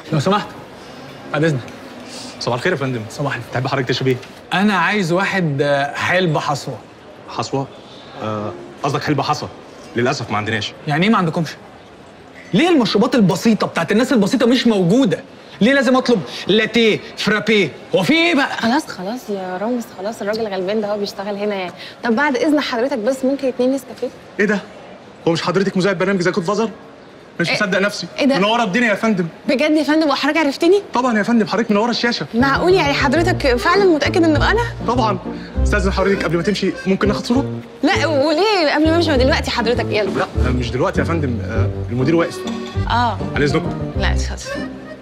لو سمحت بعد اذنك صباح الخير يا فندم صباح الفل تحب حضرتك تشرب ايه؟ انا عايز واحد آه، حلبة حصوة حصوه آه، قصدك حلبة حصى للاسف ما عندناش يعني ايه ما عندكمش ليه المشروبات البسيطة بتاعت الناس البسيطة مش موجودة ليه لازم اطلب لاتيه فرابيه هو في ايه بقى خلاص خلاص يا رامز خلاص الراجل غلبان ده هو بيشتغل هنا يعني طب بعد اذن حضرتك بس ممكن اتنين نسكافيه ايه ده؟ هو مش حضرتك مذيع برنامج زي كود فازر؟ مش إيه؟ مصدق نفسي إيه ده؟ منوره الدنيا يا فندم بجد يا فندم وحضرتك عرفتني طبعا يا فندم حضرتك منوره الشاشه معقول يعني حضرتك فعلا متاكد ان انا طبعا استاذن حضرتك قبل ما تمشي ممكن ناخد صوره؟ لا وليه قبل ما امشي دلوقتي حضرتك يلا لا آه، مش دلوقتي يا فندم آه، المدير واقف اه على اذنكم لا اتفضل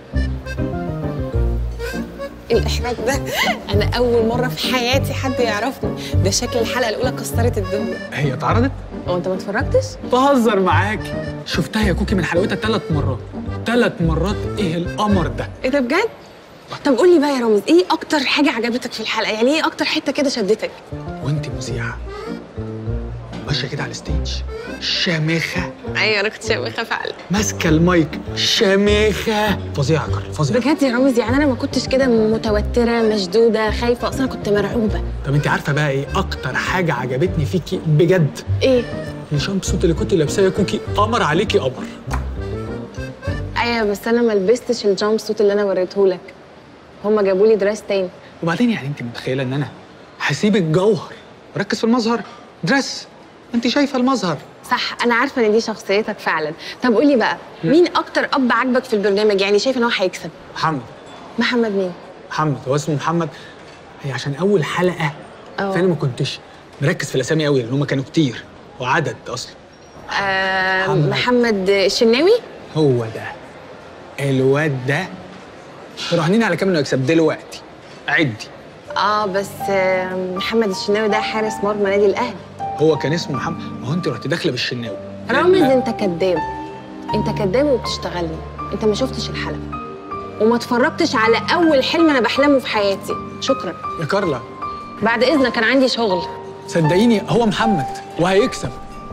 الاحراج ده انا اول مره في حياتي حد يعرفني ده شكل الحلقه الاولى كسرت الدنيا هي اتعرضت هو انت ما اتفرجتش بهزر معاك شفتها يا كوكي من حلقتها ثلاث مرات ثلاث مرات ايه القمر ده ايه ده بجد طب قول لي بقى يا رامز ايه اكتر حاجه عجبتك في الحلقه يعني ايه اكتر حته كده شدتك وانت مذيعة ماشية كده على الستيج شامخة ايوه انا كنت شامخه فعلا ماسكة المايك شامخة فظيعة يا كارل فظيعة بجد يا رامز يعني انا ما كنتش كده متوتره مشدوده خايفه اصلا كنت مرعوبه طب انت عارفة بقى ايه اكتر حاجة عجبتني فيكي بجد ايه الجامب سوت اللي كنت لابساه يا كوكي قمر عليكي قمر ايوه بس انا ما لبستش الجامب سوت اللي انا وريتهولك هما جابوا لي دراس تاني وبعدين يعني انت متخيلة ان انا هسيب الجوهر وركز في المظهر درس انت شايفة المظهر صح انا عارفه ان دي شخصيتك فعلا طب قول لي بقى مين اكتر اب عاجبك في البرنامج يعني شايف ان هو هيكسب محمد محمد مين محمد هو اسمه محمد هي عشان اول حلقة اه. فانا ما كنتش مركز في الاسامي قوي لان هم كانوا كتير وعدد اصلا آه محمد. محمد الشناوي هو ده الواد ده راهنين على كام انه يكسب دلوقتي عدي اه بس آه محمد الشناوي ده حارس مرمى نادي الاهلي هو كان اسمه محمد ما هو انت رحت داخله بالشناوي رامز انت كذاب انت كذاب وبتشتغلني انت ما شفتش الحلقه وما اتفرجتش على اول حلم انا بحلمه في حياتي شكرا يا كارلا بعد اذنك كان عندي شغل صدقيني هو محمد وهيكسب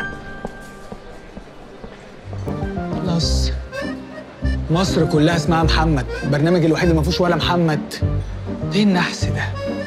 خلاص مصر كلها اسمها محمد البرنامج الوحيد اللي ما فيهوش ولا محمد ايه النحس ده